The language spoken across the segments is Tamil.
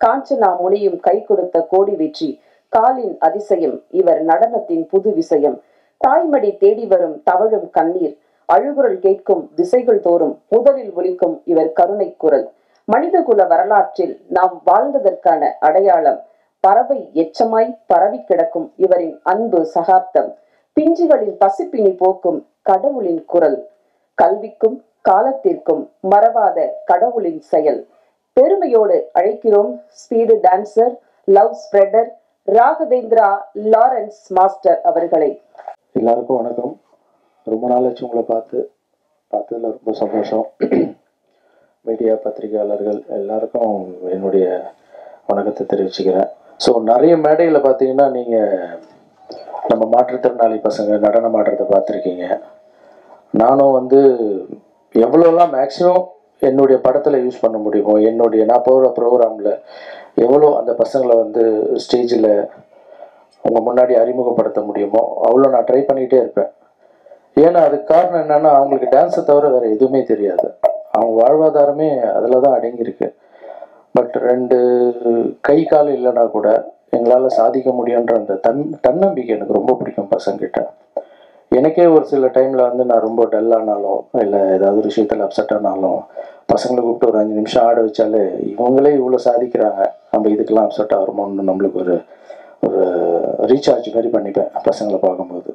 காஞ்சனா முனியும் கை கொடுத்த கோடி வெற்றி காலின் அதிசயம் இவர் நடனத்தின் புது விஷயம் தாய்மடி தேடி வரும் தவழும் கண்ணீர் அழுகுரல் கேட்கும் திசைகள் தோறும் முதலில் ஒலிக்கும் இவர் கருணை குரல் மனிதகுல வரலாற்றில் நாம் வாழ்ந்ததற்கான அடையாளம் பறவை எச்சமாய் பரவி கிடக்கும் இவரின் அன்பு சகாப்தம் பிஞ்சுகளின் பசிப்பினி போக்கும் கடவுளின் குரல் கல்விக்கும் காலத்திற்கும் மறவாத கடவுளின் செயல் பெருமையோடு அழைக்கிறோம் speed dancer love spreader Raghavendra Lawrence master அவர்களை எல்லாருக்கும் வணக்கம் ரொம்ப நாள் ஆச்சு உங்களை பார்த்து பார்த்ததுல ரொம்ப சந்தோஷம் மீடியா பத்திரிகையாளர்கள் எல்லாருக்கும் என்னுடைய வணக்கத்தை தெரிவிச்சுக்கிறேன் ஸோ நிறைய மேடையில் பார்த்தீங்கன்னா நீங்கள் நம்ம மாற்றுத்திறனாளி பசங்க நடனம் ஆடுறதை பார்த்துருக்கீங்க நானும் வந்து எவ்வளோலாம் மேக்ஸிமம் என்னுடைய படத்தில் யூஸ் பண்ண முடியுமோ என்னுடைய நான் போகிற ப்ரோக்ராமில் எவ்வளோ அந்த பசங்களை வந்து ஸ்டேஜில் உங்கள் முன்னாடி அறிமுகப்படுத்த முடியுமோ அவ்வளோ நான் ட்ரை பண்ணிகிட்டே இருப்பேன் ஏன்னா அதுக்கு காரணம் என்னன்னா அவங்களுக்கு டான்ஸை தவிர வேறு எதுவுமே தெரியாது அவங்க வாழ்வாதாரமே அதில் தான் அடங்கியிருக்கு பட் ரெண்டு கை கால் இல்லைன்னா கூட எங்களால் சாதிக்க முடியுன்ற அந்த தன் தன்னம்பிக்கை எனக்கு ரொம்ப பிடிக்கும் பசங்கிட்ட எனக்கே ஒரு சில டைமில் வந்து நான் ரொம்ப டல்லானாலும் இல்லை ஏதாவது ஒரு விஷயத்தில் அப்செட் ஆனாலும் பசங்களை கூப்பிட்டு ஒரு அஞ்சு நிமிஷம் ஆட வச்சாலே இவங்களே இவ்வளோ சாதிக்கிறாங்க நம்ம இதுக்கெல்லாம் அப்செட் ஆகிறோமோன்னு நம்மளுக்கு ஒரு ஒரு ரீசார்ஜ் மாதிரி பண்ணிப்பேன் பசங்களை பார்க்கும்போது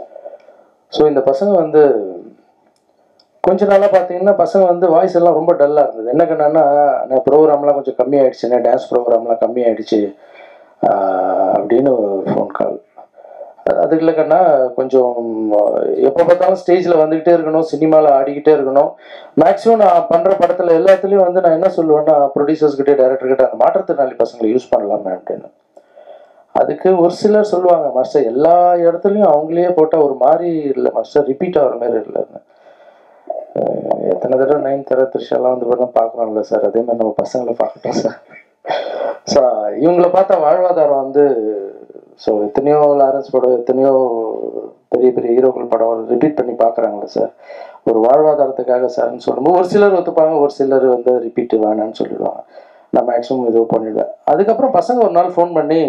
ஸோ இந்த பசங்க வந்து கொஞ்ச நாளாக பார்த்தீங்கன்னா பசங்க வந்து வாய்ஸ் எல்லாம் ரொம்ப டல்லாக இருந்தது என்ன கண்ணா நான் ப்ரோக்ராம்லாம் கொஞ்சம் கம்மியாயிடுச்சுண்ணே டான்ஸ் ப்ரோக்ராம்லாம் கம்மியாயிடுச்சு ஆஹ் அப்படின்னு ஃபோன் கால் அது இல்லைக்கண்ணா கொஞ்சம் எப்போ பார்த்தாலும் ஸ்டேஜில் வந்துக்கிட்டே இருக்கணும் சினிமாவில் ஆடிக்கிட்டே இருக்கணும் மேக்ஸிமம் நான் பண்ணுற படத்தில் எல்லாத்துலேயும் வந்து நான் என்ன சொல்லுவேன்னா ப்ரொடியூசர்ஸ்கிட்டே டேரக்டர்கிட்ட அந்த மாற்றுத்திறனாளி பசங்களை யூஸ் பண்ணலாமே அப்படின்னு அதுக்கு ஒரு சிலர் சொல்லுவாங்க மாஸ்டர் எல்லா இடத்துலையும் அவங்களே போட்டால் ஒரு மாதிரி இல்லை மாஸ்டர் ரிப்பீட் ஆகிற மாதிரி இல்லைன்னு அஹ் எத்தனை தடவை நைன் தர த்ரிஷாலாம் வந்து பண்ண பார்க்குறோம்ல சார் அதே மாதிரி நம்ம பசங்களை பார்க்கட்டும் சார் ஸோ இவங்கள பார்த்தா வாழ்வாதாரம் வந்து ஸோ எத்தனையோ லாரன்ஸ் படம் எத்தனையோ பெரிய பெரிய ஹீரோக்கள் படம் ரிப்பீட் பண்ணி பார்க்குறாங்களே சார் ஒரு வாழ்வாதாரத்துக்காக சார்னு சொல்லும்போது ஒரு சிலர் ஒத்துப்பாங்க ஒரு சிலர் வந்து ரிப்பீட் வேணான்னு சொல்லிடுவாங்க நான் மேக்ஸிமம் இது பண்ணிடுவேன் அதுக்கப்புறம் பசங்க ஒரு நாள் ஃபோன் பண்ணி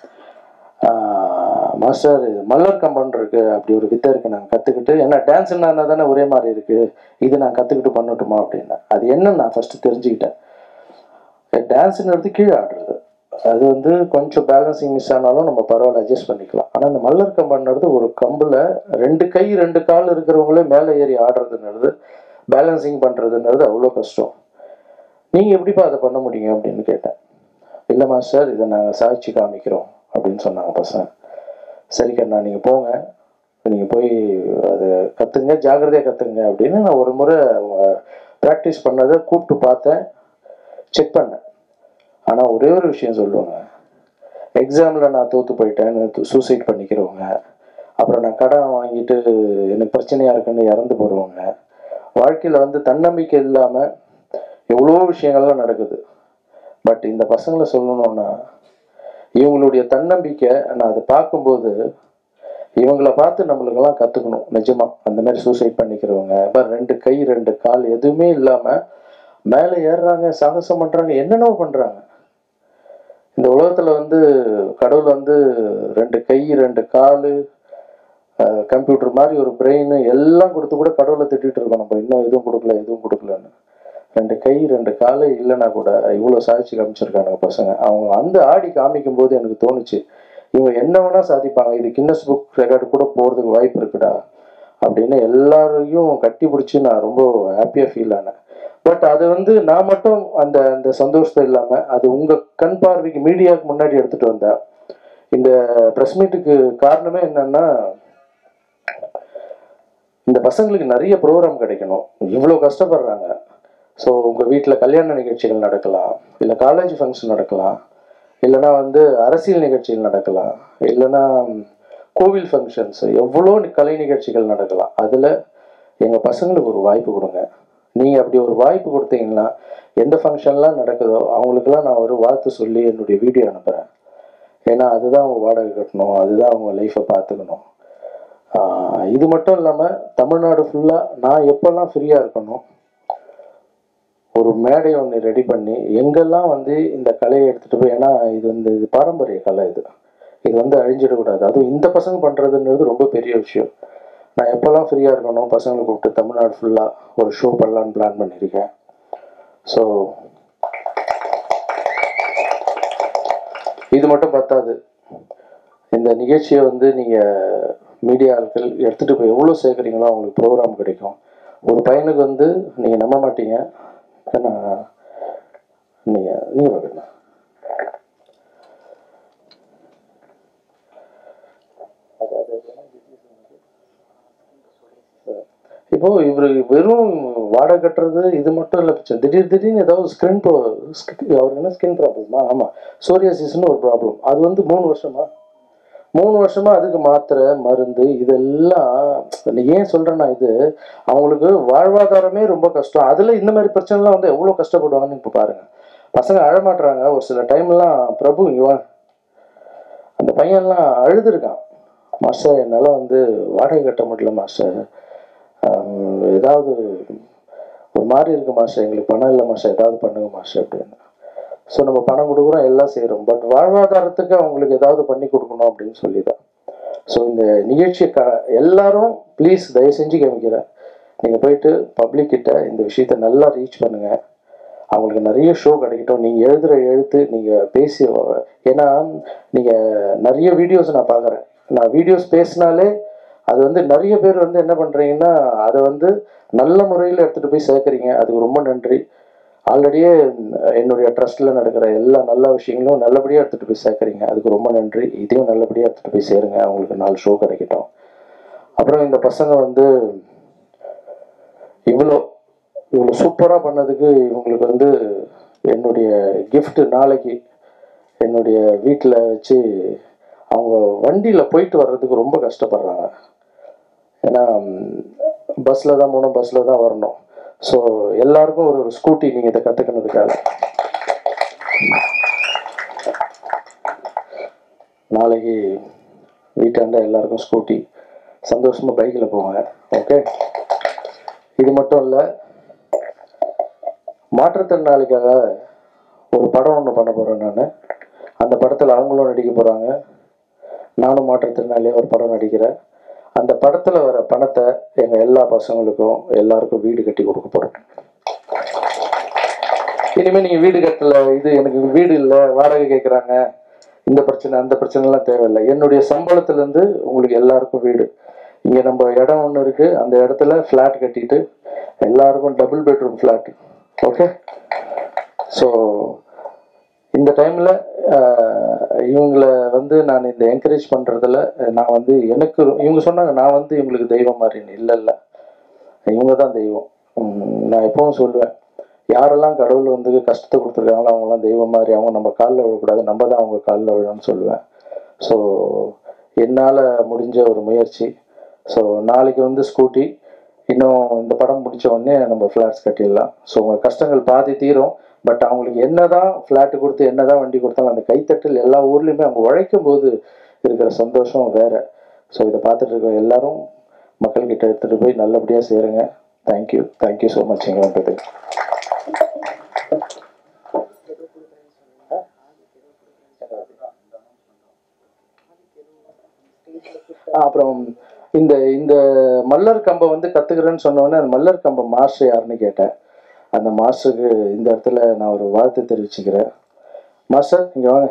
ஆஹ் மாஸ்டர் இது மல்லர் கம்பவுண்ட் இருக்கு அப்படி ஒரு வித்தை இருக்கு நாங்கள் கற்றுக்கிட்டு ஏன்னா டான்ஸ்னா தானே ஒரே மாதிரி இருக்கு இது நான் கற்றுக்கிட்டு பண்ணட்டுமா அப்படின்னு அது என்ன நான் ஃபர்ஸ்ட் தெரிஞ்சுக்கிட்டேன் டான்ஸுங்கிறது கீழே ஆடுறது அது வந்து கொஞ்சம் பேலன்சிங் மிஸ் ஆனாலும் நம்ம பரவாயில்ல அட்ஜஸ்ட் பண்ணிக்கலாம் ஆனால் இந்த மல்லர் கம்பன்றது ஒரு கம்பில் ரெண்டு கை ரெண்டு கால் இருக்கிறவங்களே மேலே ஏறி ஆடுறதுன்றது பேலன்சிங் பண்ணுறதுன்றது அவ்வளோ கஷ்டம் நீங்கள் எப்படிப்பா அதை பண்ண முடியும் அப்படின்னு கேட்டேன் இல்லை மாஸ்டர் இதை நாங்கள் சாதிச்சு காமிக்கிறோம் அப்படின்னு சொன்னாங்க பசங்க சரி கண்ணா நீங்கள் போங்க நீங்கள் போய் அதை கற்றுங்க ஜாக்கிரதையாக கற்றுங்க அப்படின்னு நான் ஒரு முறை ப்ராக்டிஸ் பண்ணதை கூப்பிட்டு பார்த்தேன் செக் பண்ணேன் ஆனால் ஒரே ஒரு விஷயம் சொல்லுவாங்க எக்ஸாமில் நான் தோற்று போயிட்டேன்னு சூசைட் பண்ணிக்கிறவங்க அப்புறம் நான் கடன் வாங்கிட்டு எனக்கு பிரச்சனையாக இருக்குன்னு இறந்து போகிறவங்க வாழ்க்கையில் வந்து தன்னம்பிக்கை இல்லாமல் எவ்வளோ விஷயங்கள்லாம் நடக்குது பட் இந்த பசங்களை சொல்லணும்னா இவங்களுடைய தன்னம்பிக்கை நான் அதை பார்க்கும்போது இவங்களை பார்த்து நம்மளுக்கெல்லாம் கற்றுக்கணும் நிஜமா அந்த மாதிரி சூசைட் பண்ணிக்கிறவங்க பாரு ரெண்டு கை ரெண்டு கால் எதுவுமே இல்லாமல் மேலே ஏறுறாங்க சாகசம் பண்ணுறாங்க என்னென்னவோ பண்ணுறாங்க இந்த உலகத்தில் வந்து கடவுள் வந்து ரெண்டு கை ரெண்டு கால் கம்ப்யூட்டர் மாதிரி ஒரு பிரெயின் எல்லாம் கொடுத்து கூட கடவுளை திட்டிட்டு இருக்கோம் நம்ம இன்னும் எதுவும் கொடுக்கல எதுவும் கொடுக்கலன்னு ரெண்டு கை ரெண்டு காலு இல்லைன்னா கூட இவ்வளோ சாதிச்சு காமிச்சிருக்கானுங்க பசங்க அவங்க அந்த ஆடி காமிக்கும் போது எனக்கு தோணுச்சு இவங்க என்ன வேணா சாதிப்பாங்க இது கின்னஸ் புக் ரெக்கார்டு கூட போகிறதுக்கு வாய்ப்பு இருக்குடா அப்படின்னு எல்லாரையும் கட்டி பிடிச்சி நான் ரொம்ப ஹாப்பியாக ஃபீல் ஆனேன் பட் அது வந்து நான் மட்டும் அந்த அந்த சந்தோஷத்தை இல்லாமல் அது உங்கள் கண் பார்வைக்கு மீடியாவுக்கு முன்னாடி எடுத்துகிட்டு வந்தேன் இந்த ப்ரெஸ் மீட்டுக்கு காரணமே என்னன்னா இந்த பசங்களுக்கு நிறைய ப்ரோக்ராம் கிடைக்கணும் இவ்வளோ கஷ்டப்படுறாங்க ஸோ உங்கள் வீட்டில் கல்யாண நிகழ்ச்சிகள் நடக்கலாம் இல்லை காலேஜ் ஃபங்க்ஷன் நடக்கலாம் இல்லைனா வந்து அரசியல் நிகழ்ச்சிகள் நடக்கலாம் இல்லைனா கோவில் ஃபங்க்ஷன்ஸ் எவ்வளோ கலை நிகழ்ச்சிகள் நடக்கலாம் அதில் எங்கள் பசங்களுக்கு ஒரு வாய்ப்பு கொடுங்க நீங்கள் அப்படி ஒரு வாய்ப்பு கொடுத்தீங்கன்னா எந்த ஃபங்க்ஷன்லாம் நடக்குதோ அவங்களுக்கெல்லாம் நான் ஒரு வாழ்த்து சொல்லி என்னுடைய வீடியோ அனுப்புகிறேன் ஏன்னா அதுதான் அவங்க வாடகை கட்டணும் அதுதான் அவங்க லைஃப்பை பார்த்துக்கணும் ஆஹ் இது மட்டும் இல்லாமல் தமிழ்நாடு ஃபுல்லாக நான் எப்போல்லாம் ஃப்ரீயாக இருக்கணும் ஒரு மேடை ஒன்று ரெடி பண்ணி எங்கெல்லாம் வந்து இந்த கலையை எடுத்துகிட்டு போய் ஏன்னா இது வந்து இது பாரம்பரிய கலை இது இது வந்து அழிஞ்சிடக்கூடாது அதுவும் இந்த பசங்க பண்ணுறதுன்றது ரொம்ப பெரிய விஷயம் நான் எப்போல்லாம் ஃப்ரீயாக இருக்கணும் பசங்களை கூப்பிட்டு தமிழ்நாடு ஃபுல்லாக ஒரு ஷோ பண்ணலான்னு பிளான் பண்ணியிருக்கேன் ஸோ இது மட்டும் பத்தாது இந்த நிகழ்ச்சியை வந்து நீங்கள் மீடியா ஆட்கள் எடுத்துகிட்டு போய் எவ்வளோ சேர்க்குறீங்களோ அவங்களுக்கு ப்ரோக்ராம் கிடைக்கும் ஒரு பையனுக்கு வந்து நீங்கள் நம்ப மாட்டீங்க ஏன்னா நீங்கள் நீங்கள் பார்க்கணும் இப்போ இவரு வெறும் வாடகை கட்டுறது இது மட்டும் இல்லை பிரச்சனை திடீர் திடீர்னு ஏதாவது ஸ்கின் ப்ரோ அவருக்கு என்ன ஸ்கின் ப்ராப்ளமா ஆமாம் சோரியாசிஸ்னு ஒரு ப்ராப்ளம் அது வந்து மூணு வருஷமா மூணு வருஷமா அதுக்கு மாத்திரை மருந்து இதெல்லாம் நீ ஏன் சொல்றேன்னா இது அவங்களுக்கு வாழ்வாதாரமே ரொம்ப கஷ்டம் அதுல இந்த மாதிரி பிரச்சனைலாம் வந்து எவ்வளோ கஷ்டப்படுவாங்கன்னு இப்போ பாருங்க பசங்க அழமாட்டுறாங்க ஒரு சில டைம்லாம் பிரபு இங்க வா அந்த பையன்லாம் அழுதுருக்கான் மாஸ்டர் என்னால் வந்து வாடகை கட்ட முடியல மாஸ்டர் ஆம், ஏதாவது ஒரு மாதிரி இருக்கு மாஸ்டர் எங்களுக்கு பணம் இல்லை மாஸ்டர் ஏதாவது பண்ணுங்க மாஸ்டர் அப்படின்னு ஸோ நம்ம பணம் கொடுக்குறோம் எல்லாம் செய்கிறோம் பட் வாழ்வாதாரத்துக்கு அவங்களுக்கு ஏதாவது பண்ணி கொடுக்கணும் அப்படின்னு சொல்லி தான் ஸோ இந்த நிகழ்ச்சியை க எல்லாரும் ப்ளீஸ் தயவு செஞ்சு கவனிக்கிறேன் நீங்கள் போயிட்டு பப்ளிக் கிட்ட இந்த விஷயத்த நல்லா ரீச் பண்ணுங்கள் அவங்களுக்கு நிறைய ஷோ கிடைக்கட்டும் நீங்கள் எழுதுகிற எழுத்து நீங்கள் பேசி ஏன்னா நீங்கள் நிறைய வீடியோஸ் நான் பார்க்குறேன் நான் வீடியோஸ் பேசினாலே அது வந்து நிறைய பேர் வந்து என்ன பண்ணுறீங்கன்னா அதை வந்து நல்ல முறையில் எடுத்துகிட்டு போய் சேர்க்குறீங்க அதுக்கு ரொம்ப நன்றி ஆல்ரெடியே என்னுடைய ட்ரஸ்ட்டில் நடக்கிற எல்லா நல்ல விஷயங்களும் நல்லபடியாக எடுத்துகிட்டு போய் சேர்க்குறீங்க அதுக்கு ரொம்ப நன்றி இதையும் நல்லபடியாக எடுத்துகிட்டு போய் சேருங்க அவங்களுக்கு நாலு ஷோ கிடைக்கட்டும் அப்புறம் இந்த பசங்க வந்து இவ்வளோ இவ்வளோ சூப்பராக பண்ணதுக்கு இவங்களுக்கு வந்து என்னுடைய gift நாளைக்கு என்னுடைய வீட்டில் வச்சு அவங்க வண்டியில் போயிட்டு வர்றதுக்கு ரொம்ப கஷ்டப்படுறாங்க ஏன்னா பஸ்ஸில் தான் போகணும் பஸ்ஸில் தான் வரணும் ஸோ எல்லாருக்கும் ஒரு ஒரு ஸ்கூட்டி நீங்கள் இதை கற்றுக்கினதுக்காக நாளைக்கு வீட்டாண்ட எல்லாருக்கும் ஸ்கூட்டி சந்தோஷமாக பைக்கில் போவாங்க ஓகே இது மட்டும் இல்லை மாற்றுத்திறனாளிக்காக ஒரு படம் ஒன்று பண்ண போகிறேன் நான் அந்த படத்தில் அவங்களும் நடிக்க போகிறாங்க நானும் மாற்றுத்திறனாளியாக ஒரு படம் நடிக்கிறேன் அந்த படத்தில் வர பணத்தை எங்கள் எல்லா பசங்களுக்கும் எல்லாருக்கும் வீடு கட்டி கொடுக்க போகிறோம் இனிமேல் நீங்கள் வீடு கட்டல இது எனக்கு வீடு இல்லை வாடகை கேட்குறாங்க இந்த பிரச்சனை அந்த பிரச்சனைலாம் தேவையில்லை என்னுடைய சம்பளத்துலேருந்து உங்களுக்கு எல்லாருக்கும் வீடு இங்கே நம்ம இடம் ஒன்று இருக்குது அந்த இடத்துல ஃப்ளாட் கட்டிட்டு எல்லாருக்கும் double bedroom flat okay so இந்த டைமில் இவங்கள வந்து நான் இந்த என்கரேஜ் பண்ணுறதுல நான் வந்து எனக்கு ரொ- இவங்க சொன்னாங்க நான் வந்து இவங்களுக்கு தெய்வம் மாதிரின்னு இல்லை இல்லை இவங்க தான் தெய்வம் உம், நான் எப்பவும் சொல்லுவேன் யாரெல்லாம் கடவுள் வந்து கஷ்டத்தை கொடுத்துருக்காங்களோ அவங்களாம் தெய்வம் மாதிரி அவங்க நம்ம காலில் விழக்கூடாது நம்ம தான் அவங்க காலில் விழணும்னு சொல்லுவேன் ஸோ என்னால் முடிஞ்ச ஒரு முயற்சி ஸோ நாளைக்கு வந்து ஸ்கூட்டி இன்னும் இந்த படம் முடிச்ச உடனே நம்ம ஃப்ளாட்ஸ் கட்டிடலாம் ஸோ உங்கள் கஷ்டங்கள் பாதி தீரும் பட் அவங்களுக்கு என்னதான் ஃப்ளாட்டு கொடுத்து என்னதான் வண்டி கொடுத்தாலும் அந்த கைத்தட்டல் எல்லா ஊர்லேயுமே அவங்க உழைக்கும் போது இருக்கிற சந்தோஷம் வேற ஸோ இதை பார்த்துட்டு இருக்க எல்லாரும் மக்கள்கிட்ட எடுத்துகிட்டு போய் நல்லபடியாக சேருங்க தேங்க்யூ தேங்க்யூ ஸோ மச் இங்கே வந்தது அப்புறம் இந்த இந்த மல்லர் கம்பை வந்து கத்துக்கிறேன்னு சொன்னோடனே அந்த மல்லர் கம்பை மாஸ்டர் யாருன்னு கேட்டேன் அந்த மாஸ்டருக்கு இந்த இடத்துல நான் ஒரு வாழ்த்து தெரிவிச்சுக்கிறேன் மாஸ்டர் இங்க வாங்க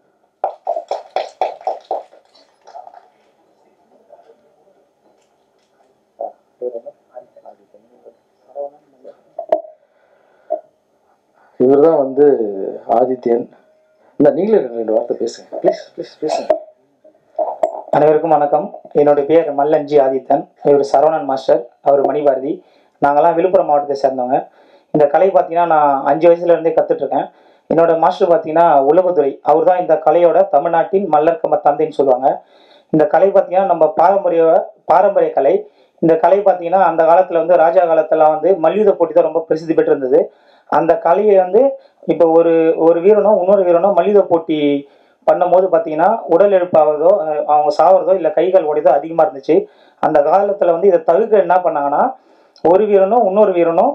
இவர் தான் வந்து ஆதித்யன் இந்த நீங்களே ரெண்டு ரெண்டு வார்த்தை பேசுங்க ப்ளீஸ் ப்ளீஸ் பேசுங்க அனைவருக்கும் வணக்கம் என்னுடைய பேர் மல்லன்ஜி ஆதித்தன் இவர் சரவணன் மாஸ்டர் அவர் மணிபாரதி நாங்கெல்லாம் விழுப்புரம் மாவட்டத்தை சேர்ந்தவங்க இந்த கலை பார்த்தீங்கன்னா நான் அஞ்சு வயசுல இருந்தே கத்துட்டு இருக்கேன் என்னோட மாஸ்டர் பார்த்தீங்கன்னா உலகத்துறை அவர் தான் இந்த கலையோட தமிழ்நாட்டின் மல்லர் கம்ப தந்தைன்னு சொல்லுவாங்க இந்த கலை பார்த்தீங்கன்னா நம்ம பாரம்பரிய பாரம்பரிய கலை இந்த கலை பார்த்தீங்கன்னா அந்த காலத்தில் வந்து ராஜா காலத்துலாம் வந்து மல்யுத்த போட்டி தான் ரொம்ப பிரசித்தி பெற்றிருந்தது அந்த கலையை வந்து இப்போ ஒரு ஒரு வீரனோ இன்னொரு வீரனோ மல்யுத்த போட்டி பண்ணும்போது பார்த்தீங்கன்னா உடல் எழுப்பாவதோ அஹ் அவங்க சாவறதோ இல்லை கைகள் உடையதோ அதிகமாக இருந்துச்சு அந்த காலத்தில் வந்து இதை தவிர்க்க என்ன பண்ணாங்கன்னா ஒரு வீரனும் இன்னொரு வீரனும்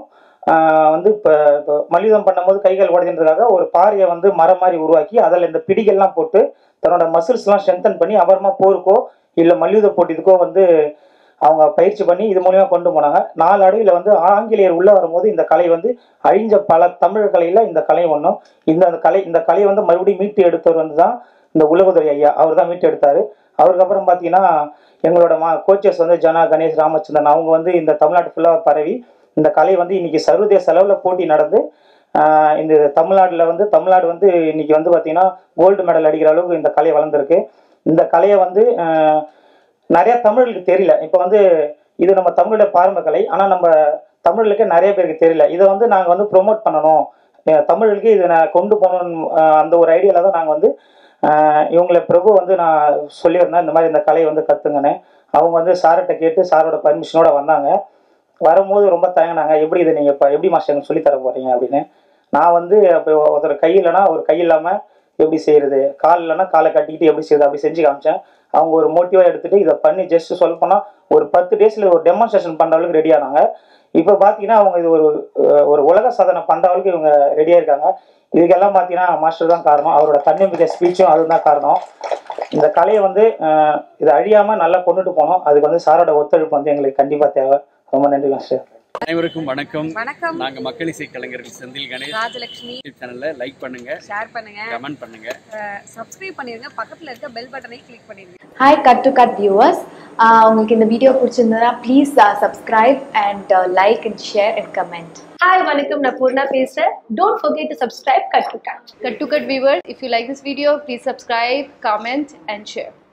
ஆஹ் வந்து இப்போ இப்போ மல்யுத்தம் பண்ணும்போது கைகள் உடைதுன்றதுக்காக ஒரு பாறையை வந்து மரம் மாதிரி உருவாக்கி அதில் இந்த பிடிகள்லாம் போட்டு தன்னோட மசில்ஸ்லாம் ஸ்ட்ரென்தன் பண்ணி அப்புறமா போருக்கோ இல்லை மல்யுத்த போட்டிதுக்கோ வந்து அவங்க பயிற்சி பண்ணி இது மூலியமா கொண்டு போனாங்க நாலு அடையில் வந்து ஆங்கிலேயர் உள்ள வரும்போது இந்த கலை வந்து அழிஞ்ச பல தமிழ் கலையில இந்த கலை ஒன்றும் இந்த அந்த கலை இந்த கலையை வந்து மறுபடியும் மீட்டு எடுத்தவர் வந்து தான் இந்த உலகதுரை ஐயா அவர் தான் மீட்டு எடுத்தாரு அவருக்கு அப்புறம் பார்த்தீங்கன்னா எங்களோட மா கோச்சஸ் வந்து ஜனா கணேஷ் ராமச்சந்திரன் அவங்க வந்து இந்த தமிழ்நாடு ஃபுல்லாக பரவி இந்த கலை வந்து இன்னைக்கு சர்வதேச அளவில் போட்டி நடந்து ஆஹ் இந்த தமிழ்நாட்டில் வந்து தமிழ்நாடு வந்து இன்னைக்கு வந்து பார்த்தீங்கன்னா கோல்டு மெடல் அடிக்கிற அளவுக்கு இந்த கலை வளர்ந்துருக்கு இந்த கலையை வந்து ஆஹ் நிறைய தமிழர்களுக்கு தெரியல இப்போ வந்து இது நம்ம தமிழோட பாரம்பரிய கலை ஆனால் நம்ம தமிழர்களுக்கு நிறைய பேருக்கு தெரியல இதை வந்து நாங்கள் வந்து ப்ரொமோட் பண்ணணும் அஹ் தமிழர்களுக்கு இதை நான் கொண்டு போகணும் அந்த ஒரு ஐடியாவில் தான் நாங்கள் வந்து ஆஹ் இவங்களை பிரபு வந்து நான் சொல்லியிருந்தேன் இந்த மாதிரி இந்த கலையை வந்து கற்றுங்கன்னு அவங்க வந்து சார்கிட்ட கேட்டு சாரோட பர்மிஷனோட வந்தாங்க வரும்போது ரொம்ப தயங்கினாங்க எப்படி இதை நீங்கள் இப்போ எப்படி மாஸ்டர் எனக்கு சொல்லித் தர போகிறீங்க அப்படின்னு நான் வந்து இப்போ ஒருத்தர் கை இல்லைன்னா ஒரு கை இல்லாமல் எப்படி செய்யறது கால் இல்லைன்னா காலை கட்டிக்கிட்டு எப்படி செய்யறது அப்படி செஞ்சு காமிச்சேன் அவங்க ஒரு மோட்டிவாக எடுத்துட்டு இதை பண்ணி ஜஸ்ட் சொல்ல போனால் ஒரு பத்து டேஸில் ஒரு டெமான்ஸ்ட்ரேஷன் பண்ணுற அளவுக்கு ரெடி ஆனாங்க இப்போ பார்த்தீங்கன்னா அவங்க இது ஒரு அஹ், ஒரு உலக சாதனை பண்ணுற அளவுக்கு இவங்க ரெடியாக இருக்காங்க இதுக்கெல்லாம் பார்த்தீங்கன்னா மாஸ்டர் தான் காரணம் அவரோட தன்னம்பிக்கை ஸ்பீச்சும் அதுதான் காரணம் இந்த கலையை வந்து அஹ், இது அழியாமல் நல்லா கொண்டுட்டு போனோம் அதுக்கு வந்து சாரோட ஒத்துழைப்பு வந்து எங்களுக்கு கண்டிப்பாக தேவை ரொம்ப நன்றி மாஸ்டர் அனைவருக்கும் வணக்கம் வணக்கம் நாங்க மக்கள் இசை கலைஞர்கள் செந்தில் கணேஷ் ராஜலட்சுமி யூடியூப் சேனல்ல லைக் பண்ணுங்க ஷேர் பண்ணுங்க கமெண்ட் பண்ணுங்க சப்ஸ்கிரைப் பண்ணிருங்க பக்கத்துல இருக்க பெல் பட்டனை கிளிக் பண்ணிருங்க hi cut to cut viewers உங்களுக்கு இந்த வீடியோ பிடிச்சிருந்ததுன்னா please subscribe and like and share and comment hi வணக்கம் நான் பூர்ணா பேசுறேன் don't forget to subscribe cut to cut Cut to Cut viewers, if you like this video, please subscribe, comment, and share.